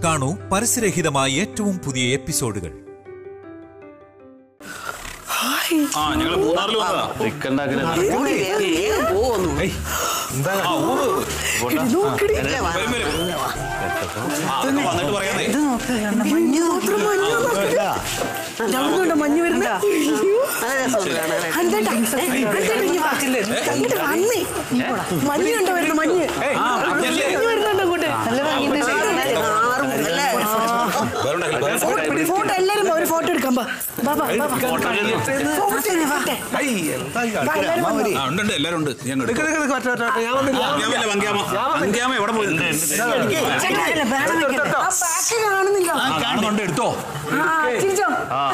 കാണൂ പരസ്യരഹിതമായ ഏറ്റവും പുതിയ എപ്പിസോഡുകൾ ആ ഞങ്ങള് മൂന്നാറിൽ വന്നതാ ആ, ഊവ്. വരും, വരും. ആ, അതൊക്കെ വന്നിട്ട് പറയാന്നേ അവിടുന്നുണ്ടോ മഞ്ഞ് വരുന്ന മഞ്ഞുണ്ടോ വരുന്ന മഞ്ഞ് ആ, മഞ്ഞല്ലേ? മഞ്ഞ് വരുന്നുണ്ടോ അങ്ങോട്ട് വേറെ ഉണ്ടാക്കി, വേറെ ഫോട്ടോ എല്ലാരും ഒരു ഫോട്ടോ എടുക്കാം ബാ ബാ ബാ ബാ, ബാ. ഫോട്ടോ എടുക്കാം, ഫോട്ടോ. ബാ, എല്ലാരും വന്നോ. ആ, ഉണ്ട് ഉണ്ട് എല്ലാരും ഉണ്ട് ഞാൻ എടുക്കാം. വങ്കിയാമല്ലേ, വങ്കിയാമ വങ്കിയാമ എവിടെ പോയി ചേട്ടാ, അല്ല, വേണം വെക്കണ്ട. ആ ബാക്ക് കാണുന്നില്ല ആ, കാണുന്നുണ്ട് എടുത്തോ ആ ചിരിച്ചോ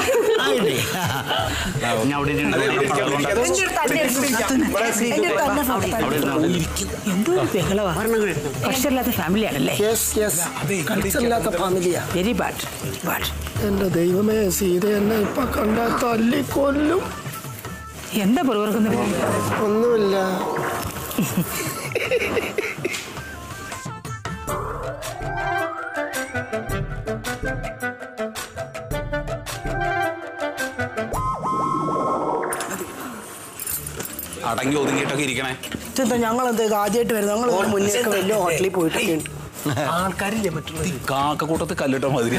ഞാൻ അവിടെ ഇരുന്ന് അതെ, ഇവിടെ ഇരിക്കാം, ഇവിടെ ഇരിക്കാം. എന്റെ അടുത്ത് തന്നെ എടുത്തു. എന്റെ അടുത്ത് തന്നെ ഫോട്ടോ എന്തോ ബഹളവാ കഷ്ടമില്ലാത്ത ഫാമിലിയാണല്ലേ കടിച്ചില്ലാത്ത ഫാമിലിയാ വെരി ബാഡ് ബാഡ് എന്റെ ദൈവമേ സീത എന്നെ ഇപ്പൊ കണ്ടാ തല്ലിക്കൊല്ലും എന്താ പുറവർക്കുന്നത് ഒന്നുമില്ല അടങ്ങി ഒതുങ്ങിയിട്ടൊക്കെ ഇരിക്കണേ ഇതെന്താ ഞങ്ങൾ എന്താ ആദ്യമായിട്ട് വരുന്നത് ഞങ്ങൾ മുന്നേ ഒക്കെ വലിയ ഹോട്ടലിൽ പോയിട്ടൊക്കെ ഉണ്ട് ആൾക്കാരില്ലേ മറ്റുള്ള ഈ കാക്കക്കൂട്ടത്തിൽ കല്ലിട്ടോ മതി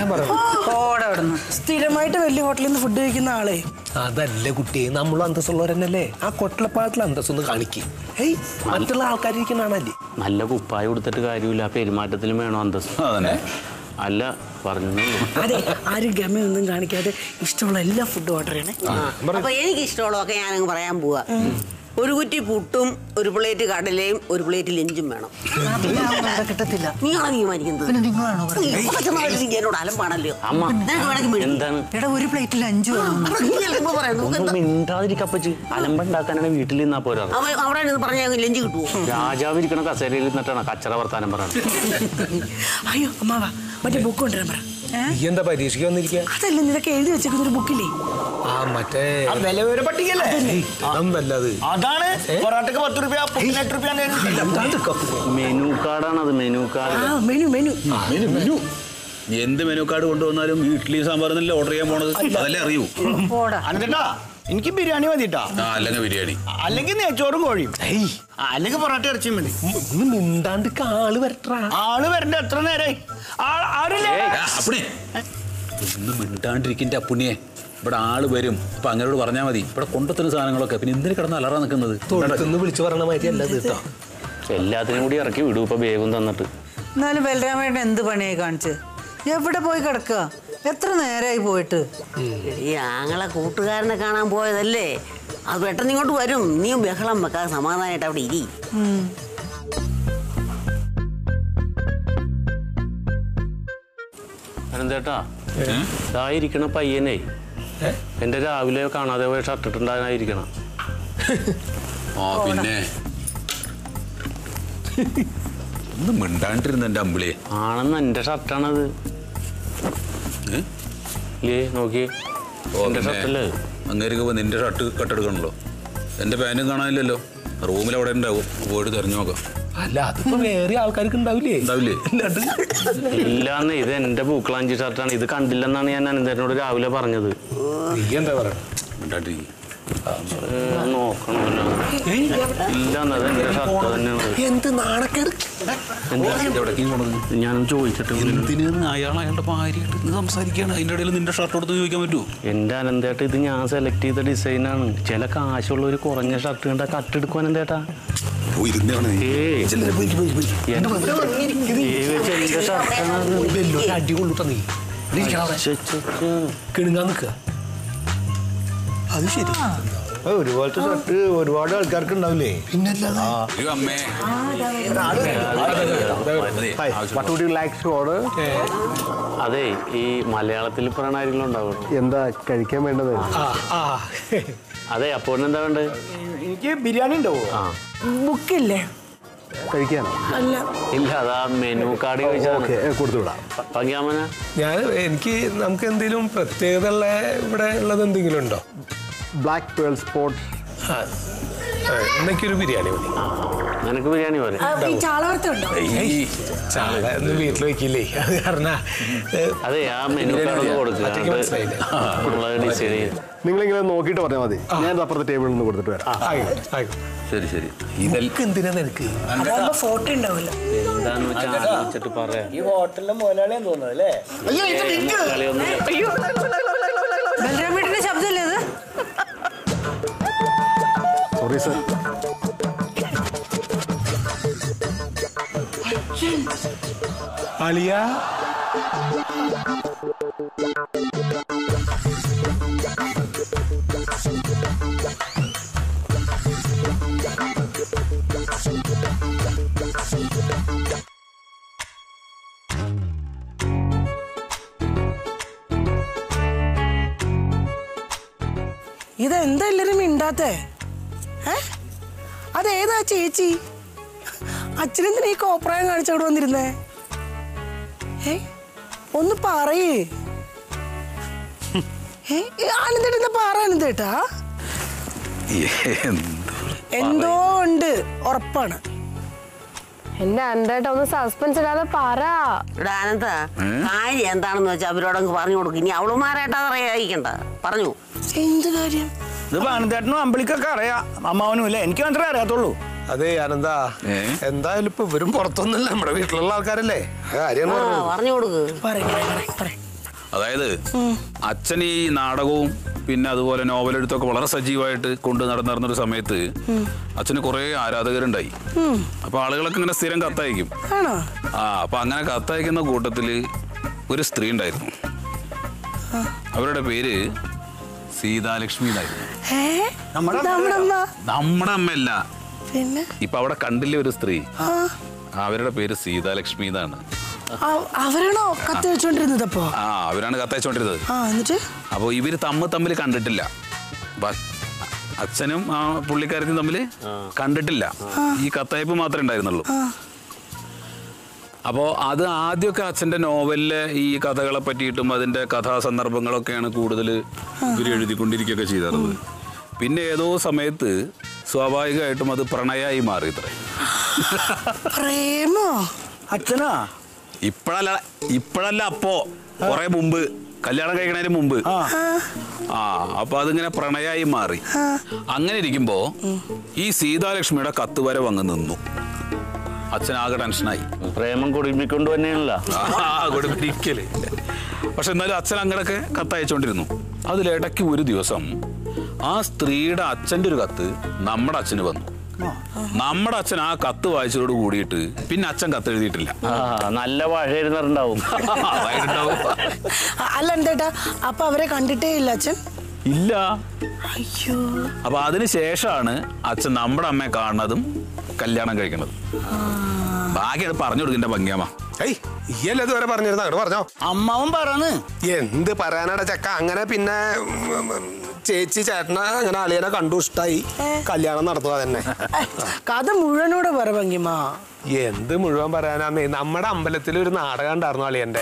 സ്ഥിരമായിട്ട് വലിയ ഹോട്ടലിൽ നിന്ന് ഫുഡ് കഴിക്കുന്ന ആളെ അതല്ല കുട്ടി നമ്മളും അന്തസ്സുള്ളവരെന്നല്ലേ ആ കൊട്ടലപ്പാട്ടിൽ അന്തസ്സൊന്ന് കാണിക്കും ഏയ് മറ്റുള്ള ആൾക്കാരിരിക്കുന്നതാണല്ലേ നല്ല കുപ്പായ കൊടുത്തിട്ട് കാര്യമില്ല ആ പെരുമാറ്റത്തിലും വേണോ അന്തസ് അതന്നെ അല്ല പറഞ്ഞു അതെ ആരും ഗമയൊന്നും കാണിക്കാതെ ഇഷ്ടമുള്ള എല്ലാ ഫുഡും ഓർഡർ ചെയ്യണേ അപ്പൊ എനിക്ക് ഇഷ്ടമുള്ളതൊക്കെ ഞാനങ്ങ് പറയാൻ പോവാ ഒരു കുറ്റി പുട്ടും ഒരു പ്ലേറ്റ് കടലയും ഒരു പ്ലേറ്റ് ലഞ്ചും വേണം കിട്ടത്തില്ല നീങ്ങളാണ് തീരുമാനിക്കുന്നത് പിന്നെ നിങ്ങളാണോ പറയുന്നത് കുറച്ച് നാളായിട്ട് നീ എന്നോട് അലമ്പാണല്ലോ അമ്മ നിനക്ക് വേണമെങ്കിൽ മേടിക്കാം. എന്താണ് എടാ ഒരു പ്ലേറ്റിൽ അഞ്ചു അപ്പൊ നീ അലമ്പ് പറയാം. നമുക്ക് ഒന്നും എന്താ? മിണ്ടാതിരിക്കപ്പച്ച് അലമ്പുണ്ടാക്കാനാണ് വീട്ടിൽ നിന്നാ പോരാ അവ- അവിടെ നിന്ന് പറഞ്ഞാൽ ലഞ്ച് കിട്ടുമോ രാജാവ് ഇരിക്കണ കസേരയിൽ നിന്നിട്ടാണ് കച്ചറ വർത്താനം പറയണത് അയ്യോ അമ്മാവാ മറ്റേ ബുക്ക് കൊണ്ടുവരാൻ പറ ഏ? നീ എന്താ പരീക്ഷയ്ക്ക് വന്നിരിക്കുക അതല്ല നിനക്ക് എഴുതി വെച്ചേക്കുന്ന ഒരു ബുക്കില്ലേ ആ മറ്റേ വില വിവര പട്ടികല്ലേ അതൊന്നല്ല അത് അതാണ് പൊറോട്ടക്ക് പത്ത് രൂപ പുട്ടിന് എട്ട് രൂപ മെനു കാർഡാണ് അത് മെനു ആ card menu menu menu menu എന്ത് മെനു കാർഡ് കൊണ്ടുവന്നാലും ഇഡ്ഡലി സാമ്പാറെന്നല്ലേ ഓർഡർ ചെയ്യാൻ പോണത് അതല്ലേ അറിയൂ അനന്തട്ടാ എനിക്ക് ബിരിയാണി മതിട്ടാ ആ അല്ലെങ്കിൽ ബിരിയാണി അല്ലെങ്കിൽ നെയ്ച്ചോറും കോഴിയും അല്ലെങ്കിൽ പൊറോട്ട ഇറച്ചിയും മതി ഒന്ന് മിണ്ടാണ്ട് ആള് വരട്ടാ ആള് വരണ്ട എത്ര നേരായി ആ- ആരില്ലേ ആ, അപ്പണേ ഒന്ന് മിണ്ടാണ്ടിരിക്കിന്റെ അപ്പുണ്ണിയെ ഇവിടെ ആള് വരും അപ്പൊ അങ്ങനോട് പറഞ്ഞാൽ മതി ഇവിടെ കൊണ്ടുത്തരുന്ന സാധനങ്ങളൊക്കെ പിന്നെ എന്തിനു കിടന്ന് അലറാൻ നിൽക്കുന്നത് തൊഴുത്തുനിന്ന് വിളിച്ചു പറഞ്ഞ മാതിരി അല്ല ഇത് കേട്ടോ എല്ലാത്തിനും കൂടി ഇറക്കി വിടും ഇപ്പൊ വേഗം തന്നിട്ട് എന്നാലും ബലരാമേട്ടൻ എന്ത് പണിയായി കാണിച്ച് എവിടെ പോയി കിടക്കുക എത്ര നേരമായി പോയിട്ട് ഈ ആങ്ങളെ കൂട്ടുകാരനെ കാണാൻ പോയതല്ലേ അത് പെട്ടെന്ന് ഇങ്ങോട്ട് വരും നീ ബഹളം വെക്കാതെ സമാധാനമായിട്ട് അവിടെ ഇരി അനന്തേട്ടാ ഇതായിരിക്കണ പയ്യനെ എന്റെ രാവിലെ കാണാതെ പോയ ഷർട്ട് ഇട്ടുണ്ടാകാനായിരിക്കണം ആ പിന്നെ ഒന്ന് മിണ്ടാണ്ടിരുന്ന എന്റെ അമ്പിളിയെ ആണെന്ന് എന്റെ ഷർട്ടാണത് ഏ? ലേ നോക്കി ഓ, എന്റെ പിന്നെ ഷർട്ടല്ലേ അങ്ങേർക്ക് ഇപ്പൊ നിന്റെ ഷർട്ട് കട്ടെടുക്കണല്ലോ എന്റെ പാൻറ്റും കാണാനില്ലല്ലോ റൂമിൽ അവിടെ ഉണ്ടാവും പോയിട്ട് തെരഞ്ഞു നോക്കാം അല്ല അതിപ്പോ വേറെ ആൾക്കാർക്ക് ഉണ്ടാവില്ലേ ഉണ്ടാവില്ലേ അല്ലാണ്ട് ഇല്ലാന്ന് ഇത് എന്റെ പൂക്കളാഞ്ചി ഷർട്ടാണ് ഇത് കണ്ടില്ലെന്നാണ് ഞാൻ അനന്തേട്ടനോട് രാവിലെ പറഞ്ഞത് നീ എന്താ പറയണ മിണ്ടാണ്ടിരിക്കും ഏ, നോക്കണമല്ലോ ഇല്ലാന്ന് അത് എന്റെ ഷർട്ട് തന്നെയാണ് എന്ത് നാണക്കേട് എവിടേക്ക് പോണത് ഞാനും ചോദിച്ചിട്ട് വിളിക്കുന്നു. എന്തിനാണ് അയാൾ അയാളുടെ ഭാര്യയായിട്ട് ഇരുന്ന് സംസാരിക്കുകയാണ് അതിന്റെ ഇടയിൽ നിന്റെ ഷർട്ട് എടുത്ത് ചോദിക്കാൻ പറ്റുമോ എന്റെ അനന്തേട്ട ഇത് ഞാൻ സെലക്ട് ചെയ്ത ഡിസൈനാണ് ചില കാശുള്ള ഒരു കുറഞ്ഞ ഷർട്ട് കണ്ട കട്ടെടുക്കും അനന്തേട്ടാ ഇരുന്നാണ് ഏയ് എന്റെ ഷർട്ടാണ് വലിയൊരു അടി കൊള്ളുട്ട നീ ഇവിടെ ഇരിക്കണ അവിടെ. കിണുങ്ങാൻ നിൽക്കുക അത് ശരി ഒരുപോലത്തെ ഷർട്ട് ഒരുപാട് ആൾക്കാർക്ക് ഉണ്ടാവില്ലേ അയ്യോ അമ്മേ അതെ, ആവശ്യം. അതെ ഈ മലയാളത്തിൽ പറയണ ആരെങ്കിലും ഉണ്ടാവും എന്താ കഴിക്കാൻ വേണ്ടത് ആ ആ അതെ അപ്പോൾ എന്താ വേണ്ടത് എനിക്ക് ബിരിയാണി ഉണ്ടാവോ ആ ബുക്കില്ലേ കഴിക്കാനോ അല്ല ഇല്ല അതാ മെനു കാർഡ് ചോദിച്ചതാണ് കൊടുത്തുവിടാം പങ്കാമന ഞാൻ എനിക്ക് നമുക്ക് എന്തെങ്കിലും പ്രത്യേകത ഉള്ള ഇവിടെ ഉള്ളത് എന്തെങ്കിലും ഉണ്ടോ ബ്ലാക്ക് പേൾ സ്പോട്ട് ആ ആ, എന്നൊക്കെ ഒരു ബിരിയാണി മതി നിനക്ക് ബിരിയാണി പോലെ ഈ ചാളവർത്തുണ്ടോ ഏയ്, ചാള ഒന്നും വീട്ടിൽ വെക്കില്ലേ അത് കാരണം അതെ ആ മെനു കാർഡ് കൊടുക്കുക ഒറ്റയ്ക്ക് മനസ്സിലായില്ലേ? നമ്മളത് ഡിസൈൻ ചെയ്യും നിങ്ങളിങ്ങനെ നോക്കിയിട്ട് പറഞ്ഞാൽ മതി ഞാൻ അപ്പുറത്തെ ടേബിളിൽ നിന്ന് കൊടുത്തിട്ട് വരാം ആയിക്കോട്ടെ, ആയിക്കോട്ടെ. ശരി ശരി ഇതെല്ലാം നിനക്ക് എന്തിനാ നിനക്ക് അതാകുമ്പോ ഫോട്ടോ ഉണ്ടാവില്ല എന്താന്ന് വെച്ചാൽ ആലോചിച്ചിട്ട് പറയാം ഈ ഹോട്ടലിലെ മുതലാളിയാന്ന് തോന്നുന്നു അല്ലേ കളിയൊന്നും ബലരാം വീട്ടിന്റെ ശബ്ദമല്ലേ അത് സോറി സർ അളിയ ഇതെന്താ എല്ലാരും മിണ്ടാത്തേ ഏ അതേതാ ചേച്ചി അച്ഛനെന്തിനാ ഈ കോപ്രായം കാണിച്ചോട് വന്നിരുന്നേ ഏ ഒന്ന് പറയേ ഏ ആനന്ദേട്ടാ പറ ആനന്ദേട്ടാ എന്തോ ഉണ്ട് ഉറപ്പാണ് എന്റെ അന്തേട്ട ഒന്ന് സസ്പെൻസ് ഇടാതെ പറ ഇവിടെ ആനന്ദ കാര്യം എന്താണെന്ന് വെച്ചാൽ അവരോടങ്ങ് പറഞ്ഞു കൊടുക്കും ഇനി അവളുമാരായിട്ട് അറിയാതിരിക്കണ്ട പറഞ്ഞു എന്ത് കാര്യം ഇത് പാനന്തേട്ടനും അമ്പളിക്കൊക്കെ അറിയാം അമ്മാവനും ഇല്ല എനിക്ക് മാത്രമേ അറിയാത്തുള്ളൂ അതെ ആനന്ദാ ഏ? എന്തായാലും ഇപ്പൊ ഇവരും പുറത്തൊന്നുമില്ല നമ്മുടെ വീട്ടിലുള്ള ആൾക്കാരല്ലേ ആ കാര്യം ആ പറഞ്ഞത്. പറഞ്ഞു കൊടുക്ക് പറയ് പറയ് പറയ് പറയ് അതായത് അച്ഛൻ ഈ നാടകവും പിന്നെ അതുപോലെ നോവലെഴുത്തൊക്കെ വളരെ സജീവമായിട്ട് കൊണ്ട് നടന്നിരുന്നൊരു സമയത്ത് അച്ഛന് കുറേ ആരാധകരുണ്ടായി അപ്പൊ ആളുകളൊക്കെ ഇങ്ങനെ സ്ഥിരം കത്തയക്കും ആണോ ആ അപ്പൊ അങ്ങനെ കത്തയക്കുന്ന കൂട്ടത്തില് ഒരു സ്ത്രീ ഉണ്ടായിരുന്നു അവരുടെ പേര് സീതാലക്ഷ്മി എന്നായിരുന്നു ഏ നമ്മുടെ നമ്മുടെ അമ്മ നമ്മുടെ അമ്മയല്ല പിന്നെ ഇപ്പൊ അവിടെ കണ്ടില്ലേ ഒരു സ്ത്രീ ആ അവരുടെ പേര് സീതാലക്ഷ്മി എന്നാണ് ആ- അവരാണോ കത്ത് വെച്ചോണ്ടിരുന്നത് അപ്പോ ആ അവരാണ് കത്തയച്ചോണ്ടിരുന്നത് ആ എന്നിട്ട് അപ്പോൾ ഇവര് തമ്മിൽ തമ്മിൽ കണ്ടിട്ടില്ല ബ- അച്ഛനും ആ പുള്ളിക്കാരത്തിയും തമ്മിൽ കണ്ടിട്ടില്ല ഈ കത്തയപ്പ് മാത്രമേ ഉണ്ടായിരുന്നുള്ളൂ അപ്പോൾ അത് ആദ്യമൊക്കെ അച്ഛൻ്റെ നോവലിലെ ഈ കഥകളെ പറ്റിയിട്ടും അതിൻ്റെ കഥാസന്ദർഭങ്ങളൊക്കെയാണ് കൂടുതൽ ഇവർ എഴുതിക്കൊണ്ടിരിക്കുകയൊക്കെ ചെയ്തിരുന്നത് പിന്നെ ഏതോ സമയത്ത് സ്വാഭാവികമായിട്ടും അത് പ്രണയമായി മാറി ഇത്രേ പ്രേമോ അച്ഛനാ ഇപ്പോഴല്ല ഇപ്പോഴല്ല അപ്പോ കുറെ മുമ്പ് കല്യാണം കഴിക്കണതിന് മുമ്പ് ആ അപ്പൊ അതിങ്ങനെ പ്രണയായി മാറി അങ്ങനെ ഇരിക്കുമ്പോ ഈ സീതാലക്ഷ്മിയുടെ കത്ത് വരെ വന്ന് നിന്നു അച്ഛനാകെ ടെൻഷനായി പ്രേമം കുടുംബിക്കൊണ്ട് തന്നെയാണല്ലോ ആ, കൊടുപ്പിരിക്കല് പക്ഷെ എന്നാലും അച്ഛൻ അങ്ങനെയൊക്കെ കത്തയച്ചോണ്ടിരുന്നു അതിലിടയ്ക്ക് ഒരു ദിവസം ആ സ്ത്രീയുടെ അച്ഛൻ്റെ ഒരു കത്ത് നമ്മുടെ അച്ഛന് വന്നു നമ്മുടെ അച്ഛൻ ആ കത്ത് വായിച്ചതോട് കൂടിയിട്ട് പിന്നെ അച്ഛൻ കത്ത് എഴുതിയിട്ടില്ല ആ നല്ല ഭാഷ എഴുന്നറുണ്ടാവും അതായിട്ടുണ്ടാവും. അ- അല്ല എന്തേട്ടാ അപ്പൊ അവരെ കണ്ടിട്ടേ ഇല്ല അച്ഛൻ ഇല്ല അയ്യോ അപ്പൊ അതിന് ശേഷമാണ് അച്ഛൻ നമ്മുടെ അമ്മയെ കാണുന്നതും കല്യാണം കഴിക്കുന്നത് ബാക്കിയാണ് പറഞ്ഞു കൊടുക്കിന്റെ ഭംഗിയാമ്മ ഏയ് ഈയല്ലേ ഇതുവരെ പറഞ്ഞിരുന്ന അങ്ങോട്ട് പറഞ്ഞോ അമ്മാവൻ പറന്ന് എന്ത് പറയാനാടാ ചക്ക അങ്ങനെ പിന്നെ ഉം, ഉം, ചേച്ചി ചേട്ടനെ അങ്ങനെ അളിയനെ കണ്ടു ഇഷ്ടായി കല്യാണം നടത്തുക തന്നെ ഏ, കഥ മുഴുവനോട് പറ ഭംഗിമാ എന്ത് മുഴുവൻ പറയാനാന്നേ നമ്മുടെ അമ്പലത്തിൽ ഒരു നാടകം ഉണ്ടായിരുന്നു അളിയന്റെ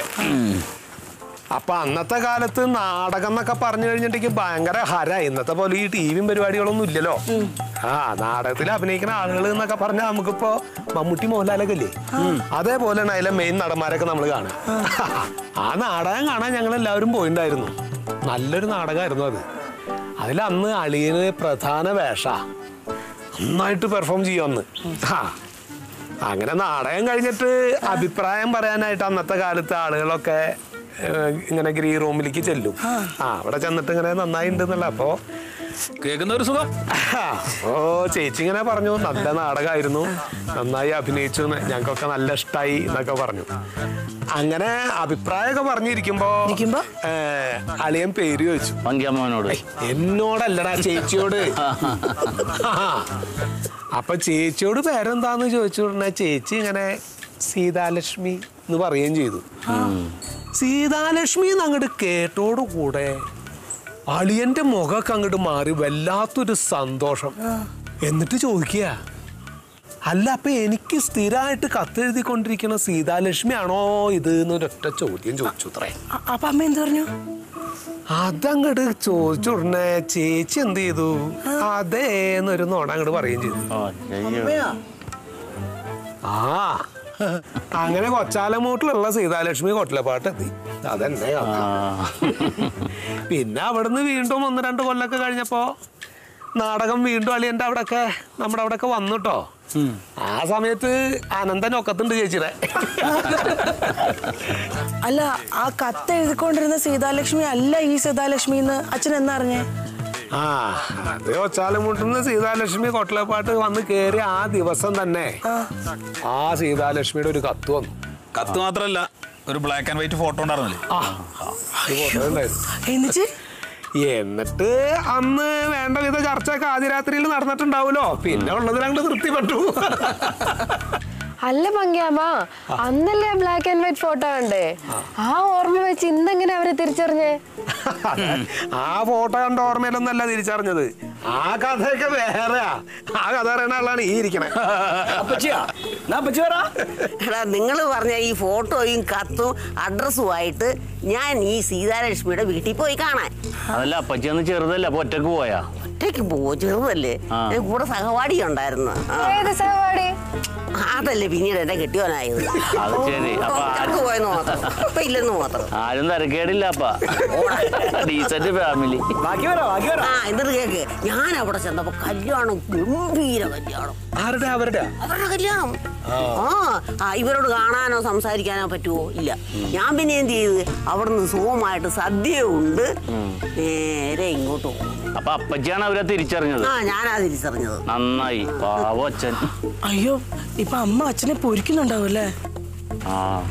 അപ്പൊ അന്നത്തെ കാലത്ത് നാടകം എന്നൊക്കെ പറഞ്ഞു കഴിഞ്ഞിട്ടുണ്ടെങ്കിൽ ഭയങ്കര ഹര ഇന്നത്തെ പോലെ ഈ ടിവിയും പരിപാടികളൊന്നും ഇല്ലല്ലോ ആ നാടകത്തിൽ അഭിനയിക്കുന്ന ആളുകൾ എന്നൊക്കെ പറഞ്ഞാൽ നമുക്കിപ്പോ മമ്മൂട്ടി മോഹൻലാലൊക്കെ ഇല്ലേ അതേപോലെയാണ് അതിലെ മെയിൻ നടന്മാരൊക്കെ നമ്മൾ കാണുക ആ നാടകം കാണാൻ ഞങ്ങൾ എല്ലാവരും പോയിണ്ടായിരുന്നു നല്ലൊരു നാടകമായിരുന്നു അത് അതിൽ അന്ന് അളിയന് പ്രധാന വേഷ നന്നായിട്ട് പെർഫോം ചെയ്യുമെന്ന് ആ അങ്ങനെ നാടകം കഴിഞ്ഞിട്ട് അഭിപ്രായം പറയാനായിട്ട് അന്നത്തെ കാലത്ത് ആളുകളൊക്കെ ഏഹ്, ഇങ്ങനെ ഗ്രീ റൂമിലേക്ക് ചെല്ലും ആ അവിടെ ചെന്നിട്ട് ഇങ്ങനെ നന്നായി ഉണ്ടെന്നല്ല അപ്പോ കേൾക്കുന്ന ഒരു സുഖം ഓ ചേച്ചി ഇങ്ങനെ പറഞ്ഞു നല്ല നാടകമായിരുന്നു നന്നായി അഭിനയിച്ചു എന്ന് ഞങ്ങൾക്കൊക്കെ നല്ല ഇഷ്ടായി എന്നൊക്കെ പറഞ്ഞു അങ്ങനെ അഭിപ്രായമൊക്കെ പറഞ്ഞിരിക്കുമ്പോ ഇരിക്കുമ്പോ? ഏഹ്, അളിയൻ പേര് ചോദിച്ചു വങ്കിയമ്മനോട് എന്നോടല്ലടാ ചേച്ചിയോട് അപ്പൊ ചേച്ചിയോട് പേരെന്താന്ന് ചോദിച്ചു ഉടനെ ചേച്ചി ഇങ്ങനെ സീതാലക്ഷ്മി എന്ന് പറയുകയും ചെയ്തു സീതാലക്ഷ്മി എന്ന് അങ്ങോട്ട് കേട്ടോട് കൂടെ അളിയന്റെ മുഖമൊക്കെ അങ്ങോട്ട് മാറി വല്ലാത്തൊരു സന്തോഷം എന്നിട്ട് ചോദിക്കുക അല്ല അപ്പൊ എനിക്ക് സ്ഥിരമായിട്ട് കത്തെഴുതിക്കൊണ്ടിരിക്കുന്ന സീതാലക്ഷ്മി ആണോ ഇത് എന്നൊരൊറ്റ ചോദ്യം ചോദിച്ചു അത്രേ അ- അപ്പൊ അമ്മ എന്ത് പറഞ്ഞു അതങ്ങട് ചോദിച്ചു ഉടനെ ചേച്ചി എന്ത് ചെയ്തു അതേ എന്നൊരു നോണ അങ്ങോട്ട് പറയുകയും ചെയ്തു അമ്മയാ ആ അങ്ങനെ കൊച്ചാലമൂട്ടിലുള്ള സീതാലക്ഷ്മി കൊട്ടിലപ്പാട്ട് എത്തി അതെന്നെ കഥ. പിന്നെ അവിടുന്ന് വീണ്ടും ഒന്ന് രണ്ട് കൊല്ലൊക്കെ കഴിഞ്ഞപ്പോ നാടകം വീണ്ടും അളിയന്റെ അവിടെയൊക്കെ നമ്മുടെ അവിടെയൊക്കെ വന്നു കേട്ടോ ആ സമയത്ത് അനന്തൻ ഒക്കത്തുണ്ട് ചേച്ചിയുടെ അല്ല ആ കത്ത് എഴുതിക്കൊണ്ടിരുന്ന സീതാലക്ഷ്മി അല്ല ഈ സീതാലക്ഷ്മി എന്ന് അച്ഛൻ എന്നാ അറിഞ്ഞേ ആ അത് ഒച്ചാലമുട്ടുന്ന സീതാലക്ഷ്മി കൊട്ടലപ്പാട്ട് വന്ന് കേറി ആ ദിവസം തന്നെ ആ സീതാലക്ഷ്മിയുടെ ഒരു കത്ത് വന്നു കത്ത് മാത്രല്ല ഒരു ബ്ലാക്ക് ആൻഡ് വൈറ്റ് ഫോട്ടോ ഉണ്ടായിരുന്നില്ലേ ആ ഒരു photo ഉണ്ടായിരുന്നു. എന്നിട്ട് എന്നിട്ട് അന്ന് വേണ്ട വിധ ചർച്ചയൊക്കെ ആദ്യ രാത്രിയിൽ നടന്നിട്ടുണ്ടാവുമല്ലോ പിന്നെ ഉള്ളതിൽ അങ്ങോട്ട് തൃപ്തിപ്പെട്ടു അല്ല പങ്കിയാമ്മ അന്നല്ലേ ബ്ലാക്ക് ആൻഡ് വൈറ്റ് ഫോട്ടോ കണ്ടേ ആ ഓർമ്മ വെച്ച് ഇന്നെങ്ങനെ അവരെ തിരിച്ചറിഞ്ഞേ ആ ഫോട്ടോ കണ്ട ഓർമ്മയിലൊന്നല്ല തിരിച്ചറിഞ്ഞത് ആ കഥയൊക്കെ വേറെയാ ആ കഥ അറിയണ ആളാണ് ഈ ഇരിക്കണേ അപ്പച്ചിയാ എന്നാ അപ്പച്ചി വരാ എടാ നിങ്ങൾ പറഞ്ഞ ഈ ഫോട്ടോയും കത്തും അഡ്രസ്സുമായിട്ട് ഞാൻ ഈ സീതാലക്ഷ്മിയുടെ വീട്ടിൽ പോയി കാണാൻ അതല്ല അപ്പച്ചി അന്ന് ചെറുതല്ല അപ്പൊ ഒറ്റക്ക് പോയാ ഒറ്റയ്ക്ക് പോവോ ചെറുതല്ലേ ആ. എൻ്റെ കൂടെ സഹപാഠി ഉണ്ടായിരുന്നു ആ. ഏത് സഹപാഠി അതല്ലേ പിന്നീട് എന്നെ കെട്ടിയോനായത് അത് ശരി അപ്പൊ ഒറ്റക്ക് ആരും- പോയെന്ന് മാത്രം ഇപ്പൊ ഇല്ലെന്ന് മാത്രം ആരും തരക്കേടില്ല അപ്പ ഡീസന്റ് ഫാമിലി ബാക്കി വരാ ബാക്കി വരാ ആ എന്നിട്ട് കേക്ക് ഞാൻ അവിടെ ചെന്നപ്പോ കല്യാണം ഗംഭീര കല്യാണം ആരുടെ അവരുടെ അവരുടെ കല്യാണം ആ ആ ഇവരോട് കാണാനോ സംസാരിക്കാനോ പറ്റുമോ ഇല്ല ഞാൻ പിന്നെ എന്ത് ചെയ്ത് അവിടുന്ന് സുഖമായിട്ട് സദ്യ ഉണ്ട് നേരെ ഇങ്ങോട്ട് പോകും അപ്പൊ അപ്പച്ചിയാണ് അവരെ തിരിച്ചറിഞ്ഞത് ആ ഞാനാ തിരിച്ചറിഞ്ഞത് നന്നായി പാവ അച്ഛൻ അയ്യോ ഇപ്പൊ അമ്മ അച്ഛനെ പൊരിക്കുന്നുണ്ടാവും അല്ലേ ആ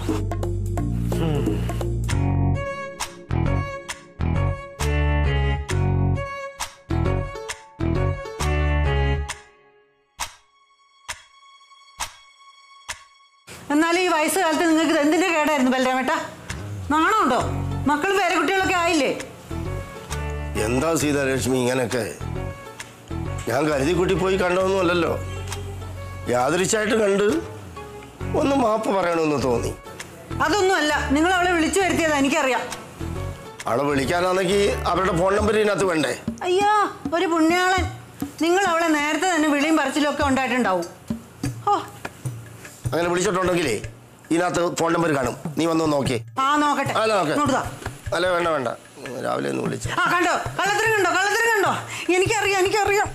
എന്നാലും ഈ വയസ്സുകാലത്ത് നിങ്ങൾക്ക് ഇത് എന്തിന്റെ കേടായിരുന്നു ബലരാമേട്ട നാണമുണ്ടോ മക്കൾ പേരെ കുട്ടികളൊക്കെ ആയില്ലേ എന്താ സീതാലക്ഷ്മി ഇങ്ങനെയൊക്കെ ഞാൻ കരുതിക്കുട്ടി പോയി കണ്ടതൊന്നുമല്ലല്ലോ യാദൃച്ചായിട്ട് കണ്ട് ഒന്ന് മാപ്പ് പറയണമെന്ന് തോന്നി അതൊന്നുമല്ല നിങ്ങൾ അവളെ വിളിച്ചു വരുത്തിയതാ എനിക്കറിയാം അവളെ വിളിക്കാനാണെങ്കിൽ അവരുടെ ഫോൺ നമ്പർ ഇതിനകത്ത് വേണ്ടേ അയ്യോ ഒരു പുണ്യാളൻ നിങ്ങൾ അവളെ നേരത്തെ തന്നെ വിളിയും പറച്ചിലും ഒക്കെ ഉണ്ടായിട്ടുണ്ടാവും ഓ അങ്ങനെ വിളിച്ചിട്ടുണ്ടെങ്കിലേ ഇതിനകത്ത് ഫോൺ നമ്പർ കാണും നീ വന്ന് നോക്കിയേ ആ നോക്കട്ടെ അല്ല നോക്കെ ഇങ്ങോട്ട് താ. അല്ല വേണ്ട വേണ്ട രാവിലെ ഒന്ന് വിളിച്ചു ആ കണ്ടോ കള്ളത്തരം കണ്ടോ കള്ളത്തരം കണ്ടോ എനിക്കറിയാം എനിക്കറിയാം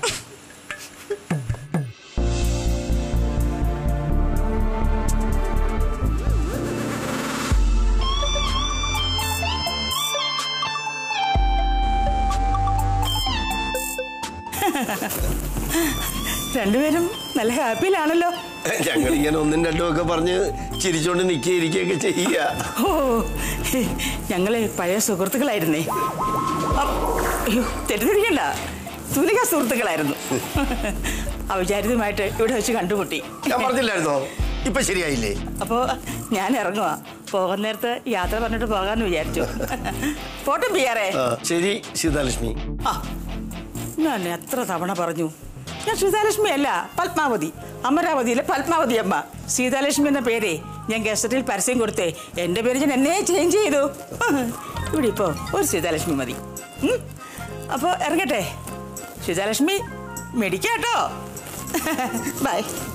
രണ്ടുപേരും നല്ല ഹാപ്പിയിലാണല്ലോ ഞങ്ങൾ ഇങ്ങനെ ഒന്നും രണ്ടും ഒക്കെ പറഞ്ഞ് ചിരിച്ചോണ്ട് നിൽക്കുക ഇരിക്കുകയൊക്കെ ചെയ്യുക ഓ ഞങ്ങള് പഴയ സുഹൃത്തുക്കളായിരുന്നേ അപ്പ് അയ്യോ തെറ്റിദ്ധരിക്കണ്ട തുലിക സുഹൃത്തുക്കളായിരുന്നു അവിചാരിതമായിട്ട് ഇവിടെ വെച്ച് കണ്ടുമുട്ടി ഞാൻ പറഞ്ഞില്ലായിരുന്നോ ഇപ്പൊ ശരിയായില്ലേ അപ്പോ ഞാൻ ഇറങ്ങുവാ പോകാൻ നേരത്ത് യാത്ര പറഞ്ഞിട്ട് പോകാന്ന് വിചാരിച്ചു പോട്ടെ പിയാറേ ആ, ശരി സീതാലക്ഷ്മി ആ ഞാൻ എത്ര തവണ പറഞ്ഞു ഞാൻ സീതാലക്ഷ്മി അല്ല പത്മാവതി അമരാവതിയിലെ പത്മാവതി അമ്മ സീതാലക്ഷ്മി എന്ന പേരെ ഞാൻ ഗസറ്റിൽ പരസ്യം കൊടുത്തേ എൻ്റെ പേര് ഞാൻ എന്നെ ചേഞ്ച് ചെയ്തു ഇവിടെ ഇപ്പോൾ ഒരു സീതാലക്ഷ്മി മതി ഉം. അപ്പോൾ ഇറങ്ങട്ടെ സീതാലക്ഷ്മി മെടിക്കാട്ടോ ബൈ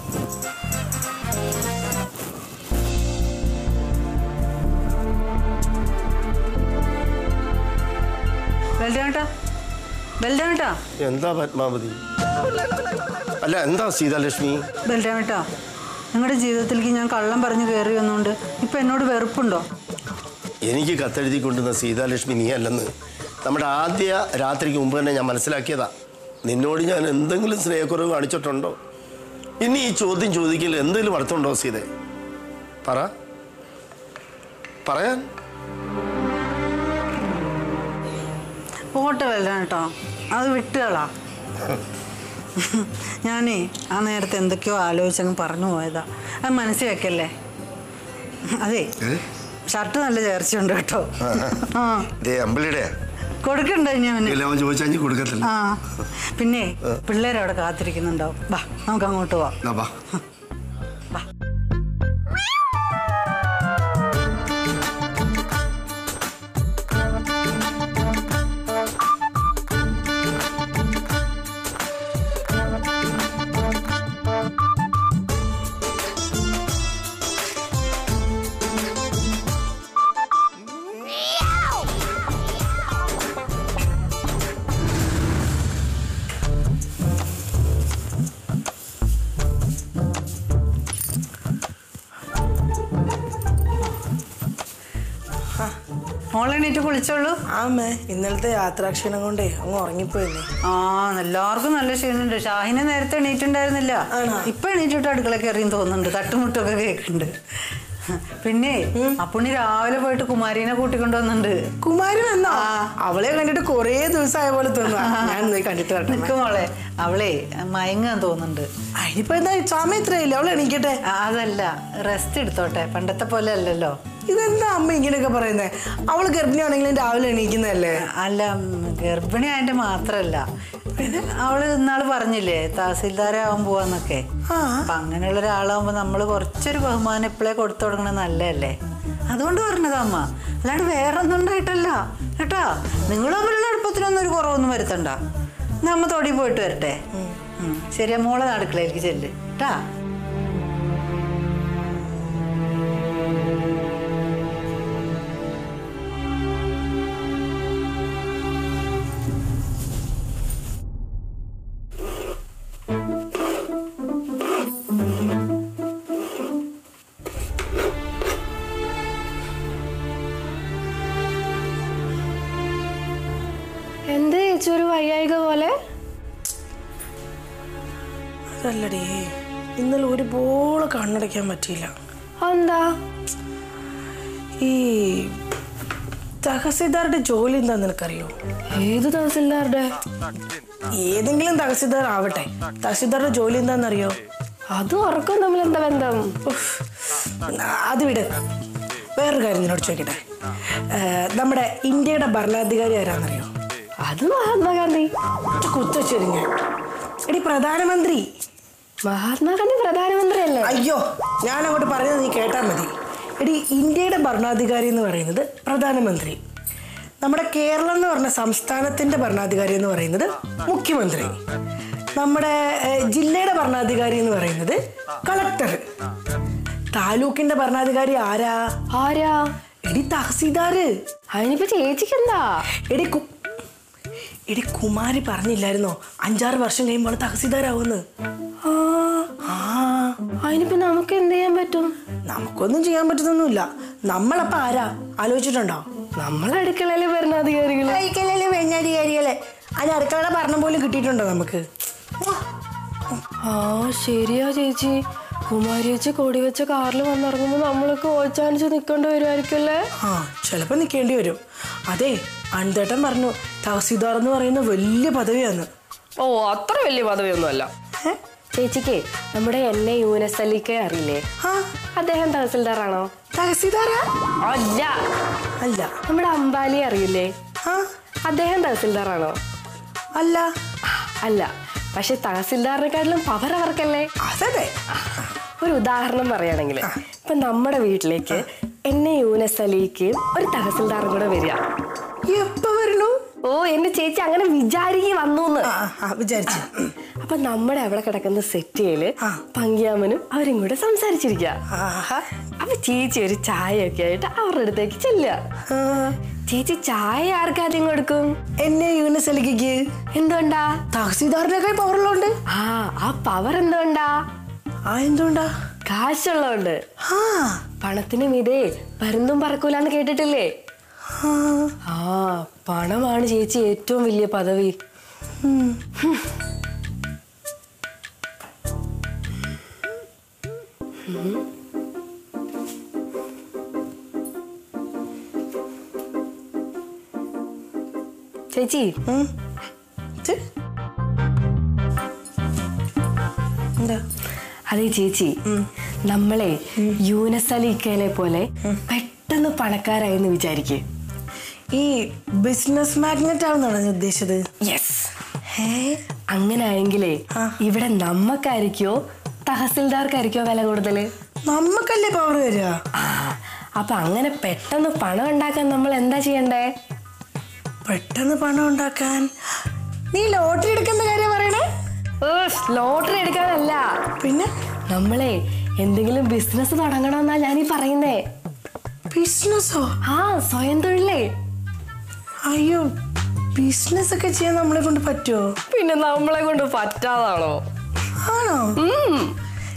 ബലരാമേട്ടാ ബലരാമേട്ടാ എന്താ പത്മാവതി അല്ല എന്താ സീതാലക്ഷ്മി ബലരാമേട്ടാ നിങ്ങളുടെ ജീവിതത്തിലേക്ക് ഞാൻ കള്ളം പറഞ്ഞു കയറി വന്നുകൊണ്ട് ഇപ്പൊ എന്നോട് വെറുപ്പുണ്ടോ എനിക്ക് കത്തെഴുതി കൊണ്ടുവന്ന സീതാലക്ഷ്മി നീ അല്ലെന്ന് നമ്മുടെ ആദ്യ രാത്രിക്ക് മുമ്പ് തന്നെ ഞാൻ മനസ്സിലാക്കിയതാ നിന്നോട് ഞാൻ എന്തെങ്കിലും സ്നേഹക്കുറവ് കാണിച്ചിട്ടുണ്ടോ ഇനി ഈ ചോദ്യം ചോദിക്കൽ എന്തെങ്കിലും അർത്ഥമുണ്ടോ സീതെ പറ പറയാൻ പോട്ടെ ബലരാമേട്ടാ അത് വിട്ടുകളാ ഞാനേ ആ നേരത്തെ എന്തൊക്കെയോ ആലോചിച്ചങ്ങ് പറഞ്ഞു പോയതാ അത് മനസ്സിൽ വെക്കല്ലേ അതെ ഷർട്ട് നല്ല ചേർച്ചയുണ്ട് കേട്ടോ ആ ദേ അമ്പലിയുടെ കൊടുക്കണ്ട ഇനി അവന് എല്ലാം ചോദിച്ചാൽ കൊടുക്കത്തില്ല ആ പിന്നെ പിള്ളേരവിടെ കാത്തിരിക്കുന്നുണ്ടാവും വാ നമുക്ക് അങ്ങോട്ട് പോവാം ദാ വാ. മോളെണീറ്റ് കുളിച്ചോളൂ ആമേ ഇന്നലത്തെ യാത്രാക്ഷീണം കൊണ്ടേ അങ്ങ് ഉറങ്ങിപ്പോയില്ലേ ആ എല്ലാവർക്കും നല്ല ക്ഷീണുണ്ട് ഷാഹിനെ നേരത്തെ എണീറ്റുണ്ടായിരുന്നില്ല ഇപ്പൊ എണീറ്റിട്ട് അടുക്കള കയറിയും തോന്നുന്നുണ്ട് തട്ടുമുട്ടൊക്കെ കേൾക്കുന്നുണ്ട് പിന്നെ അപ്പുണ്ണി രാവിലെ പോയിട്ട് കുമാരീനെ കൂട്ടിക്കൊണ്ടു വന്നിട്ടുണ്ട് കുമാരി വന്നോ അവളെ കണ്ടിട്ട് കുറേ ദിവസമായ പോലെ തോന്നുക ഞാൻ പോയി കണ്ടിട്ട് വരട്ടെ നിക്ക് മോളെ അവളെ മയങ്ങാൻ തോന്നുന്നുണ്ട് അതിനിപ്പോ എന്താ സമയം ഇത്രയില്ല അവൾ എണീക്കട്ടെ അതല്ല റെസ്റ്റ് എടുത്തോട്ടെ പണ്ടത്തെ പോലെ അല്ലല്ലോ ഇതെന്താ അമ്മ ഇങ്ങനെയൊക്കെ പറയുന്നത് അവൾ ഗർഭിണിയാണെങ്കിലും രാവിലെ എണീക്കുന്നതല്ലേ അല്ല ഉം, ഗർഭിണി അതിന്റെ മാത്രല്ല പിന്നെ അവള് ഇന്നാള് പറഞ്ഞില്ലേ തഹസീൽദാരാവാൻ പോവാന്നൊക്കെ അപ്പൊ അങ്ങനെയുള്ള ഒരാളാവുമ്പോ നമ്മള് കുറച്ചൊരു ബഹുമാനം ഇപ്പോഴേ കൊടുത്തു തുടങ്ങണത് നല്ലതല്ലേ അതുകൊണ്ട് പറഞ്ഞതാ അമ്മ അല്ലാണ്ട് വേറെ ഒന്നും ഉണ്ടായിട്ടല്ല കേട്ടാ നിങ്ങൾ തമ്മിലുള്ള അടുപ്പത്തിനൊന്നും ഒരു കുറവൊന്നും വരുത്തണ്ട എന്നാ അമ്മ തൊടി പോയിട്ട് വരട്ടെ ഉം. ശരി മോളെ അടുക്കളയിലേക്ക് ചെല്ല് കേട്ടാ എന്ത് ചേച്ചി ഒരു വയ്യായിക പോലെ അതല്ലടേ ഇന്നലെ ഒരുപോലെ കണ്ണടയ്ക്കാൻ പറ്റിയില്ല എന്താ ഈ തഹസിൽദാരുടെ ജോലി എന്താ നിനക്കറിയോ ഏത് തഹസിൽദാരുടെ ഏതെങ്കിലും തഹസിൽദാർ ആവട്ടെ തഹസിൽദാരുടെ ജോലി എന്താണെന്നറിയോ അതും ഉറക്കം തമ്മിൽ എന്താ ബന്ധം അത് വിട് വേറൊരു കാര്യം നിന്നോട് ചോദിക്കട്ടെ ഏ, നമ്മുടെ ഇന്ത്യയുടെ ഭരണാധികാരി ആരാന്നറിയോ അത് മഹാത്മാഗാന്ധി കുത്തച്ചെരിഞ്ഞ എടി പ്രധാനമന്ത്രി മഹാത്മാഗാന്ധി പ്രധാനമന്ത്രി അല്ലേ അയ്യോ ഞാൻ അങ്ങോട്ട് പറയുന്നത് നീ കേട്ടാൽ മതി എടി ഇന്ത്യയുടെ ഭരണാധികാരി എന്ന് പറയുന്നത് പ്രധാനമന്ത്രി നമ്മുടെ കേരളം എന്ന് പറഞ്ഞ സംസ്ഥാനത്തിന്റെ ഭരണാധികാരി എന്ന് പറയുന്നത് മുഖ്യമന്ത്രി നമ്മുടെ ഏഹ്, ജില്ലയുടെ ഭരണാധികാരി എന്ന് പറയുന്നത് കളക്ടർ താലൂക്കിന്റെ ഭരണാധികാരി ആരാ ആരാ എടി തഹസീൽദാര് അതിനിപ്പോ ചേച്ചിക്ക് എന്താ എടി കു- എടി കുമാരി പറഞ്ഞില്ലായിരുന്നോ അഞ്ചാറ് വർഷം കഴിയുമ്പോൾ തഹസീൽദാരാവുമെന്ന് അതിനിപ്പോ നമുക്ക് എന്ത് ചെയ്യാൻ പറ്റും നമുക്കൊന്നും ചെയ്യാൻ പറ്റുന്നൊന്നുമില്ല നമ്മളപ്പോ ആരാ ആലോചിച്ചിട്ടുണ്ടോ നമ്മൾ അടുക്കളയിലെ ഭരണാധികാരികള് അടുക്കളയിലെ ഭരണാധികാരികളെ അതിന് അടുക്കളയുടെ ഭരണം പോലും കിട്ടിയിട്ടുണ്ടോ നമുക്ക് ആ ശരിയാ ചേച്ചി കുമാരി ചേച്ചി കൊടി വെച്ച കാറിൽ വന്നിറങ്ങുമ്പോ നമ്മളൊക്കെ ഓച്ചാനിച്ച് നിക്കേണ്ടി വരുമായിരിക്കുമല്ലേ ആ ചിലപ്പോ നിൽക്കേണ്ടി വരും അതെ അന്തേട്ടൻ പറഞ്ഞു തഹസീൽദാർ എന്ന് പറയുന്ന വലിയ പദവിയാണ് ഓ അത്ര വലിയ പദവിയൊന്നും അല്ല ചേച്ചിക്ക് നമ്മുടെ എന്നെ യൂനസ് അലിക്കെ അറിയില്ലേ അദ്ദേഹം തഹസിൽദാറാണോ തഹസീൽദാരാ അല്ല അല്ല നമ്മുടെ അംബാലി അറിയില്ലേ അദ്ദേഹം തഹസിൽദാറാണോ അല്ല അല്ല പക്ഷെ തഹസിൽദാറിനെക്കാട്ടിലും പവർ അവർക്കല്ലേ അതെ ഒരു ഉദാഹരണം പറയുകയാണെങ്കിൽ ഇപ്പൊ നമ്മുടെ വീട്ടിലേക്ക് എന്നെ യൂനസ് അലിക്ക് ഒരു തഹസിൽദാറും കൂടെ വരിക എപ്പോ വരണു ഓ എന്റെ ചേച്ചി അങ്ങനെ വിചാരിക്ക് വന്നു വിചാരിച്ചു അപ്പൊ നമ്മുടെ അവിടെ കിടക്കുന്ന സെറ്റിയില് പങ്കിയാമനും അവരും കൂടെ സംസാരിച്ചിരിക്ക അപ്പൊ ചേച്ചി ഒരു ചായ ഒക്കെ ആയിട്ട് അവരുടെ അടുത്തേക്ക് ചെല്ലുക ചേച്ചി ചായ ആർക്കാദ്യം കൊടുക്കും എന്നെ യൂണിസ് അലിക്ക് എന്തുകൊണ്ടാ തഹസീൽദാറിനേക്കാൾ പവറുള്ളതുകൊണ്ട് ആ ആ പവർ എന്തുകൊണ്ടാ ആ എന്തുകൊണ്ടാ കാശുള്ളതുകൊണ്ട് പണത്തിന് മീതേ പരുന്തും പറക്കൂലെന്ന് കേട്ടിട്ടില്ലേ ആ പണമാണ് ചേച്ചി ഏറ്റവും വലിയ പദവി ഹും. ഉം. ചേച്ചി എന്താ അതെ ചേച്ചി നമ്മളെ യൂനസ് അലിക്കയിലെ പോലെ പെട്ടെന്ന് പണക്കാരായി എന്ന് വിചാരിക്കേ ഈ ബിസിനസ് മാഗ്നറ്റ് ആവുന്നാണ് നീ ഉദ്ദേശിച്ചത് യെസ് അങ്ങനെ ആയെങ്കിലേ ഇവിടെ നമ്മക്കായിരിക്കോ തഹസിൽദാർക്കായിരിക്കോ വില കൂടുതല് നമ്മക്കല്ലേ പവർ വരിക അപ്പൊ അങ്ങനെ പെട്ടെന്ന് പണം ഉണ്ടാക്കാൻ നമ്മൾ എന്താ ചെയ്യണ്ടേ പെട്ടെന്ന് പണം ഉണ്ടാക്കാൻ നീ ലോട്ടറി എടുക്കുന്ന കാര്യം പറയണേ ലോട്ടറി എടുക്കാനല്ല പിന്നെ നമ്മളെ എന്തെങ്കിലും ബിസിനസ് തുടങ്ങണമെന്നാ ഞാനീ പറയുന്നേ ബിസിനസ്സോ ആ സ്വയം തൊഴിലേ അയ്യോ ബിസിനസ് ഒക്കെ ചെയ്യാൻ നമ്മളെ കൊണ്ട് പറ്റുമോ പിന്നെ നമ്മളെ കൊണ്ട് പറ്റാതാണോ ആണോ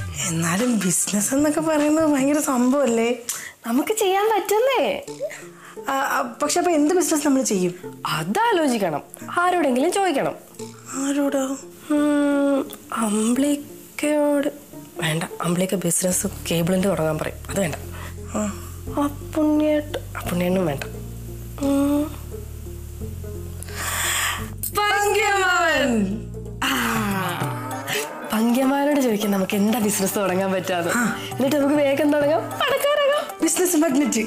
എന്നാലും ബിസിനസ് എന്നൊക്കെ പറയുന്നത് ഭയങ്കര സംഭവല്ലേ നമുക്ക് ചെയ്യാൻ പറ്റുന്നേ ആ, ആ, പക്ഷെ അപ്പൊ എന്ത് ബിസിനസ് നമ്മൾ ചെയ്യും അതാലോചിക്കണം ആരോടെങ്കിലും ചോദിക്കണം ആരോടോ അമ്പിളിക്കയോട് വേണ്ട അമ്പിളിക്ക ബിസിനസ് കേബിളിന്റെ തുടങ്ങാൻ പറയും അത് വേണ്ട അപ്പുണ്ണിയായിട്ട് അപ്പുണ്ണിയണ്ണും വേണ്ട ഉം. പങ്ക്യമാവൻ ആ. പങ്ക്യമാവനോട് ചോദിക്കാം നമുക്ക് എന്താ ബിസിനസ് തുടങ്ങാൻ പറ്റാതെ എന്നിട്ട് നമുക്ക് വേഗം തുടങ്ങാം പണക്കാരാകാം ബിസിനസ് മാഗ്നറ്റ്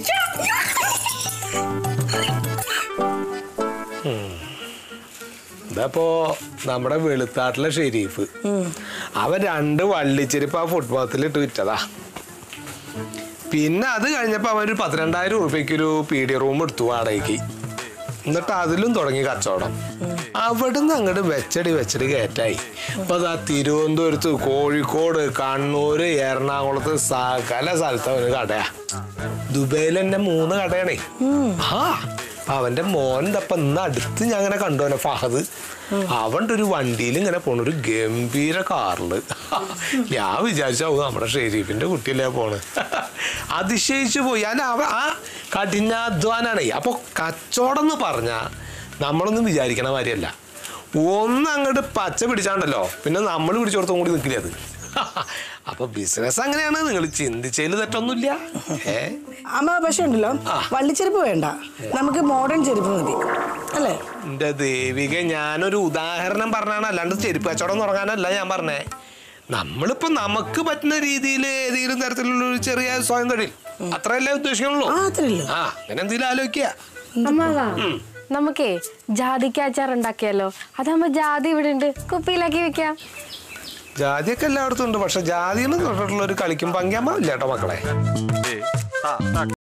ഇതപ്പോ നമ്മുടെ വെളുത്താട്ടിലെ ഷെരീഫ് അവൻ രണ്ട് വള്ളിച്ചെരുപ്പ് ആ ഫുട്പാത്തിൽ ഇട്ട് വിറ്റതാ പിന്നെ അത് കഴിഞ്ഞപ്പോ അവൻ ഒരു പന്ത്രണ്ടായിരം ഉറുപ്പ്യക്ക് ഒരു പീഡിയ റൂം എടുത്തു വാടകയ്ക്ക് എന്നിട്ട് അതിലും തുടങ്ങി കച്ചവടം അവിടുന്ന് അങ്ങോട്ട് വെച്ചടി വെച്ചടി കയറ്റായി അപ്പൊ അതാ തിരുവനന്തപുരത്ത് കോഴിക്കോട് കണ്ണൂര് എറണാകുളത്ത് സകല സ്ഥലത്ത് അവന് കടയാ ദുബൈയിൽ തന്നെ മൂന്ന് കടയാണേ ആ അവന്റെ മോൻ ഇതപ്പൊ ഇന്ന് അടുത്ത് ഞാൻ അങ്ങനെ കണ്ടു ഫഹദ് അവൻ്റെ ഒരു വണ്ടിയിൽ ഇങ്ങനെ പോണ ഒരു ഗംഭീര കാറില് ഞാൻ വിചാരിച്ചാവും നമ്മുടെ ഷെരീഫിന്റെ കുട്ടിയല്ലേ പോണ് അതിശയിച്ചു പോയി ഞാൻ അവ ആ കഠിനാധ്വാനാണേ അപ്പൊ കച്ചവടം എന്ന് പറഞ്ഞാ നമ്മളൊന്നും വിചാരിക്കണ മാതിരിയല്ല ഒന്ന് അങ്ങോട്ട് പച്ച പിടിച്ചാണ്ടല്ലോ പിന്നെ നമ്മൾ പിടിച്ചു കൊടുത്തും കൂടി നിൽക്കില്ല അത് അപ്പൊ ബിസിനസ് അങ്ങനെയാണ് നിങ്ങൾ ചിന്തിച്ചതിൽ തെറ്റൊന്നുമില്ല ഏ അമ്മ പക്ഷെ ഉണ്ടല്ലോ വള്ളിച്ചെരുപ്പ് വേണ്ട നമുക്ക് മോഡേൺ ചെരുപ്പ് മതി അല്ലേ എന്റെ ദേവിക ഞാനൊരു ഉദാഹരണം പറഞ്ഞാണ് അല്ലാണ്ട് ചെരുപ്പ് കച്ചവടം തുടങ്ങാനല്ല ഞാൻ പറഞ്ഞേ നമ്മളിപ്പോ നമുക്ക് പറ്റുന്ന രീതിയിൽ ഏതെങ്കിലും തരത്തിലുള്ള ഒരു ചെറിയ സ്വയം തൊഴിൽ അത്രയല്ലേ ഉദ്ദേശിക്കണുള്ളൂ ആ അങ്ങനെ എന്തെങ്കിലും ആലോചിക്കുക അമ്മാവാ നമുക്കേ ജാതിക്ക അച്ചാർ ഉണ്ടാക്കിയാലോ അതാകുമ്പോ ജാതി ഇവിടെ ഉണ്ട് കുപ്പിയിലാക്കി വെക്കാം ജാതിയൊക്കെ എല്ലായിടത്തും ഉണ്ട് പക്ഷെ ജാതി എന്ന് തൊട്ടിട്ടുള്ള ഒരു കളിക്കും പങ്കാമ ഇല്ല കേട്ടോ മക്കളെ